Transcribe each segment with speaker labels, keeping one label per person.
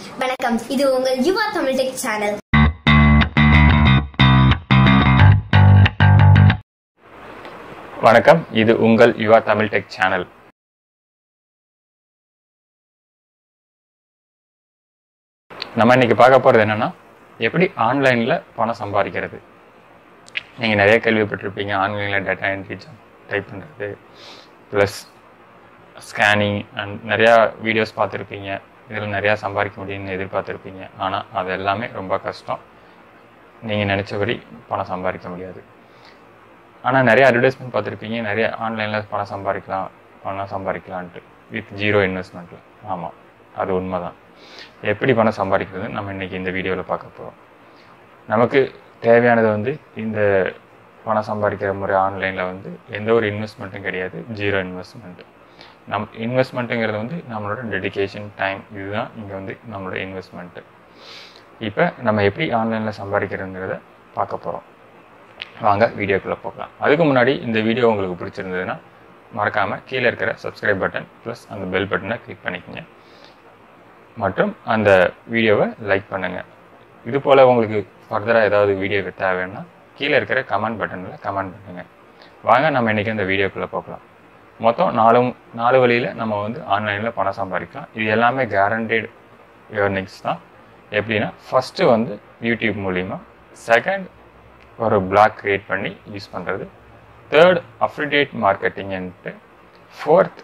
Speaker 1: வணக்கம் இது உங்கள் யுவா தமிழ் டெக் சேனல்
Speaker 2: வணக்கம் இது உங்கள் யுவா தமிழ் டெக் சேனல் நம்ம இன்னைக்கு பார்க்க போகிறது என்னன்னா எப்படி ஆன்லைனில் பணம் சம்பாதிக்கிறது நீங்கள் நிறைய கேள்விப்பட்டிருப்பீங்க ஆன்லைனில் டேட்டா என்ட்ரி டைப் பண்ணுறது ப்ளஸ் ஸ்கேனிங் அண்ட் நிறையா வீடியோஸ் பார்த்துருப்பீங்க இதில் நிறையா சம்பாதிக்க முடியும்னு எதிர்பார்த்துருப்பீங்க ஆனால் அது எல்லாமே ரொம்ப கஷ்டம் நீங்கள் நினச்சபடி பணம் சம்பாதிக்க முடியாது ஆனால் நிறைய அட்வர்டைஸ்மெண்ட் பார்த்துருப்பீங்க நிறைய ஆன்லைனில் பணம் சம்பாதிக்கலாம் பணம் சம்பாதிக்கலான்ட்டு வித் ஜீரோ இன்வெஸ்ட்மெண்ட்டில் ஆமாம் அது உண்மை தான் எப்படி பணம் சம்பாதிக்கிறது நம்ம இன்றைக்கி இந்த வீடியோவில் பார்க்க போகிறோம் நமக்கு தேவையானது வந்து இந்த பணம் சம்பாதிக்கிற முறை ஆன்லைனில் வந்து எந்த ஒரு இன்வெஸ்ட்மெண்ட்டும் கிடையாது ஜீரோ இன்வெஸ்ட்மெண்ட்டு நம் இன்வெஸ்ட்மெண்ட்டுங்கிறது வந்து நம்மளோட டெடிகேஷன் டைம் இதுதான் இங்கே வந்து நம்மளோட இன்வெஸ்ட்மெண்ட்டு இப்போ நம்ம எப்படி ஆன்லைனில் சம்பாதிக்கிறதுங்கிறத பார்க்க போகிறோம் வாங்க வீடியோக்குள்ளே போகலாம் அதுக்கு முன்னாடி இந்த வீடியோ உங்களுக்கு பிடிச்சிருந்ததுன்னா மறக்காமல் கீழே இருக்கிற சப்ஸ்கிரைப் பட்டன் ப்ளஸ் அந்த பெல் பட்டனை கிளிக் பண்ணிக்கோங்க மற்றும் அந்த வீடியோவை லைக் பண்ணுங்கள் இது போல் உங்களுக்கு ஃபர்தராக ஏதாவது வீடியோக்கு தேவைன்னா கீழே இருக்கிற கமெண்ட் பட்டனில் கமெண்ட் பண்ணுங்கள் வாங்க நம்ம இன்றைக்கி அந்த வீடியோக்குள்ளே போகலாம் மொத்தம் நாலு நாலு வழியில் நம்ம வந்து ஆன்லைனில் பணம் சம்பாதிக்கலாம் இது எல்லாமே கேரண்டட் ஏர்னிங்ஸ் தான் எப்படின்னா ஃபஸ்ட்டு வந்து யூடியூப் மூலிமா செகண்ட் ஒரு பிளாக் க்ரியேட் பண்ணி யூஸ் பண்ணுறது தேர்ட் அஃப்ரிடேட் மார்க்கெட்டிங்ன்ட்டு ஃபோர்த்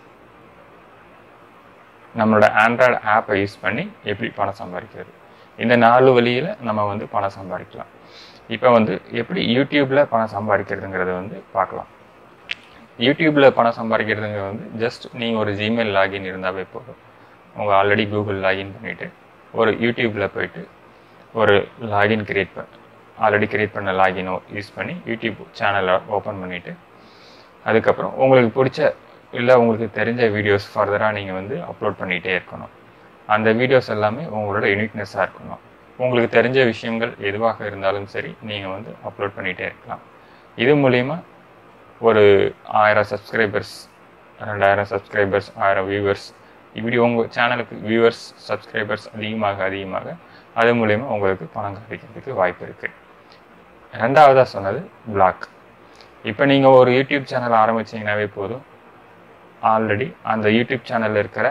Speaker 2: நம்மளோட ஆண்ட்ராய்டு ஆப்பை யூஸ் பண்ணி எப்படி பணம் சம்பாதிக்கிறது இந்த நாலு வழியில் நம்ம வந்து பணம் சம்பாதிக்கலாம் இப்போ வந்து எப்படி யூடியூப்பில் பணம் சம்பாதிக்கிறதுங்கிறத வந்து பார்க்கலாம் யூடியூப்பில் பணம் சம்பாதிக்கிறதுங்கிறது வந்து ஜஸ்ட் நீங்கள் ஒரு ஜிமெயில் லாகின் இருந்தாவே போதும் உங்கள் ஆல்ரெடி கூகுள் லாகின் பண்ணிவிட்டு ஒரு யூடியூப்பில் போயிட்டு ஒரு லாகின் கிரியேட் பண்ண ஆல்ரெடி கிரியேட் பண்ண லாகினோ யூஸ் பண்ணி யூடியூப் சேனலை ஓப்பன் பண்ணிவிட்டு அதுக்கப்புறம் உங்களுக்கு பிடிச்ச இல்லை உங்களுக்கு தெரிஞ்ச வீடியோஸ் ஃபர்தராக நீங்கள் வந்து அப்லோட் பண்ணிகிட்டே இருக்கணும் அந்த வீடியோஸ் எல்லாமே உங்களோட யூனிக்னஸாக இருக்கணும் உங்களுக்கு தெரிஞ்ச விஷயங்கள் எதுவாக இருந்தாலும் சரி நீங்கள் வந்து அப்லோட் பண்ணிகிட்டே இருக்கலாம் இது மூலிமா ஒரு ஆயிரம் சப்ஸ்கிரைபர்ஸ் ரெண்டாயிரம் சப்ஸ்கிரைபர்ஸ் ஆயிரம் வியூவர்ஸ் இப்படி உங்கள் சேனலுக்கு வியூவர்ஸ் சப்ஸ்கிரைபர்ஸ் அதிகமாக அதிகமாக அது மூலயமா உங்களுக்கு பணம் கிடைக்கிறதுக்கு வாய்ப்பு இருக்குது ரெண்டாவதாக சொன்னது பிளாக் இப்போ நீங்கள் ஒரு யூடியூப் சேனல் ஆரம்பிச்சிங்கனாவே போதும் ஆல்ரெடி அந்த யூடியூப் சேனலில் இருக்கிற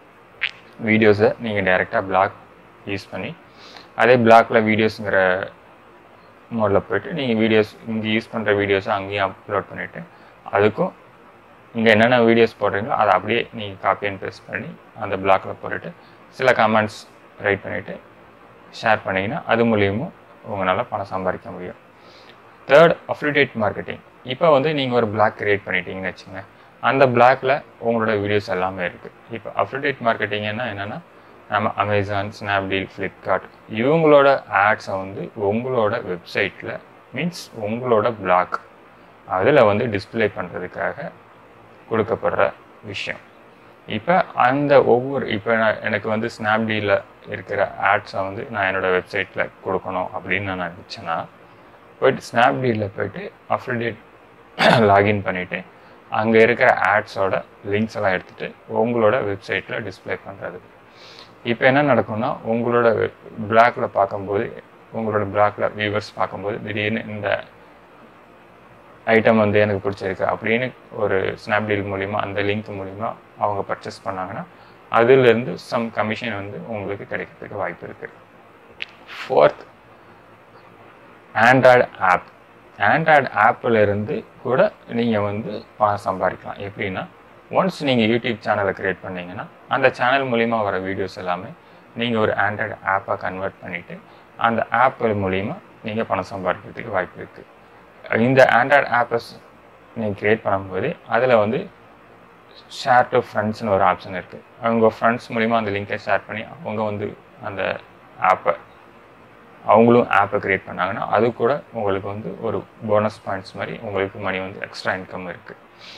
Speaker 2: வீடியோஸை நீங்கள் டைரெக்டாக பிளாக் யூஸ் பண்ணி அதே பிளாக்ல வீடியோஸுங்கிற மோடில் போயிட்டு நீங்கள் வீடியோஸ் இங்கே யூஸ் பண்ணுற வீடியோஸை அங்கேயும் அப்லோட் பண்ணிவிட்டு அதுக்கும் இங்கே என்னென்ன வீடியோஸ் போடுறீங்களோ அதை அப்படியே நீங்கள் காப்பி அண்ட் பேஸ்ட் பண்ணி அந்த பிளாக்ல போட்டுட்டு சில கமெண்ட்ஸ் ரைட் பண்ணிவிட்டு ஷேர் பண்ணிங்கன்னா அது மூலியமும் உங்களால் பணம் சம்பாதிக்க முடியும் தேர்ட் அஃப்ரிடேட் மார்க்கெட்டிங் இப்போ வந்து நீங்கள் ஒரு பிளாக் கிரியேட் பண்ணிட்டீங்கன்னு வச்சுங்க அந்த பிளாக்ல உங்களோட வீடியோஸ் எல்லாமே இருக்குது இப்போ அஃப்ரிடேட் மார்க்கெட்டிங்னா என்னென்னா நம்ம அமேசான் ஸ்னாப்டீல் ஃப்ளிப்கார்ட் இவங்களோட ஆட்ஸை வந்து உங்களோட வெப்சைட்டில் மீன்ஸ் உங்களோட பிளாக் அதில் வந்து டிஸ்பிளே பண்ணுறதுக்காக கொடுக்கப்படுற விஷயம் இப்போ அந்த ஒவ்வொரு இப்போ நான் எனக்கு வந்து ஸ்னாப்டீலில் இருக்கிற ஆட்ஸை வந்து நான் என்னோடய வெப்சைட்டில் கொடுக்கணும் அப்படின்னு நான் நினச்சேன்னா போயிட்டு ஸ்னாப்டீலில் போயிட்டு அஃப்ரிடேட் லாகின் பண்ணிவிட்டு அங்கே இருக்கிற ஆட்ஸோட லிங்க்ஸ் எல்லாம் எடுத்துகிட்டு உங்களோட வெப்சைட்டில் டிஸ்பிளே பண்ணுறது இப்போ என்ன நடக்கும்னா உங்களோட பிளாக்ல பார்க்கும்போது உங்களோட பிளாக்ல வியூவர்ஸ் பார்க்கும்போது திடீர்னு இந்த ஐட்டம் வந்து எனக்கு பிடிச்சிருக்கு அப்படின்னு ஒரு ஸ்னாப்டீல் மூலிமா அந்த லிங்க் மூலிமா அவங்க பர்ச்சேஸ் பண்ணாங்கன்னா அதுலேருந்து சம் கமிஷன் வந்து உங்களுக்கு கிடைக்கிறதுக்கு வாய்ப்பு இருக்குது ஃபோர்த் ஆண்ட்ராய்டு ஆப் ஆண்ட்ராய்டு ஆப்பில் இருந்து கூட நீங்கள் வந்து பணம் சம்பாதிக்கலாம் எப்படின்னா ஒன்ஸ் நீங்கள் யூடியூப் சேனலை க்ரியேட் பண்ணீங்கன்னா அந்த சேனல் மூலிமா வர வீடியோஸ் எல்லாமே நீங்கள் ஒரு ஆண்ட்ராய்டு ஆப்பை கன்வெர்ட் பண்ணிவிட்டு அந்த ஆப் மூலிமா நீங்கள் பணம் சம்பாதிக்கிறதுக்கு வாய்ப்பு இருக்குது இந்த ஆண்ட்ராய்டு ஆப்பை நீங்கள் க்ரியேட் பண்ணும்போது அதில் வந்து ஷேர் டு ஃப்ரெண்ட்ஸ்னு ஒரு ஆப்ஷன் இருக்குது அவங்க ஃப்ரெண்ட்ஸ் மூலிமா அந்த லிங்கை ஷேர் பண்ணி அவங்க வந்து அந்த ஆப்பை அவங்களும் ஆப்பை க்ரியேட் பண்ணாங்கன்னா அது கூட உங்களுக்கு வந்து ஒரு போனஸ் பாயிண்ட்ஸ் மாதிரி உங்களுக்கு மணி வந்து எக்ஸ்ட்ரா இன்கம் இருக்குது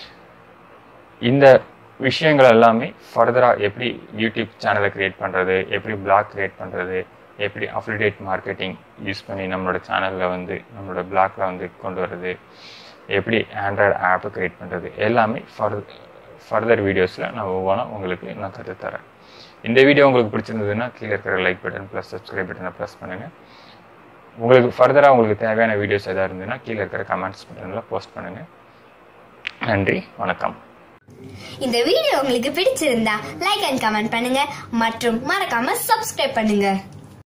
Speaker 2: இந்த விஷயங்கள் எல்லாமே ஃபர்தராக எப்படி யூடியூப் சேனலை க்ரியேட் பண்ணுறது எப்படி பிளாக் க்ரியேட் பண்ணுறது எப்படி அஃபிலிடேட் மார்க்கெட்டிங் யூஸ் பண்ணி நம்மளோட சேனலில் வந்து நம்மளோட பிளாக்ல வந்து கொண்டு வர்றது எப்படி ஆண்ட்ராய்டு ஆப்பை க்ரியேட் பண்ணுறது எல்லாமே ஃபர் ஃபர்தர் வீடியோஸில் நான் ஒவ்வொன்றா உங்களுக்கு நான் கற்றுத்தரேன் இந்த வீடியோ உங்களுக்கு பிடிச்சிருந்ததுன்னா கீழே இருக்கிற லைக் பட்டன் ப்ளஸ் சப்ஸ்கிரைப் பட்டனை ப்ரெஸ் பண்ணுங்கள் உங்களுக்கு ஃபர்தராக உங்களுக்கு தேவையான வீடியோஸ் எதாவது இருந்ததுன்னா கீழே இருக்கிற கமெண்ட்ஸ் பட்டனில் போஸ்ட் பண்ணுங்கள் நன்றி வணக்கம்
Speaker 1: இந்த வீடியோ உங்களுக்கு பிடிச்சிருந்தா லைக் அண்ட் கமெண்ட் பண்ணுங்க மற்றும் மறக்காம சப்ஸ்கிரைப் பண்ணுங்க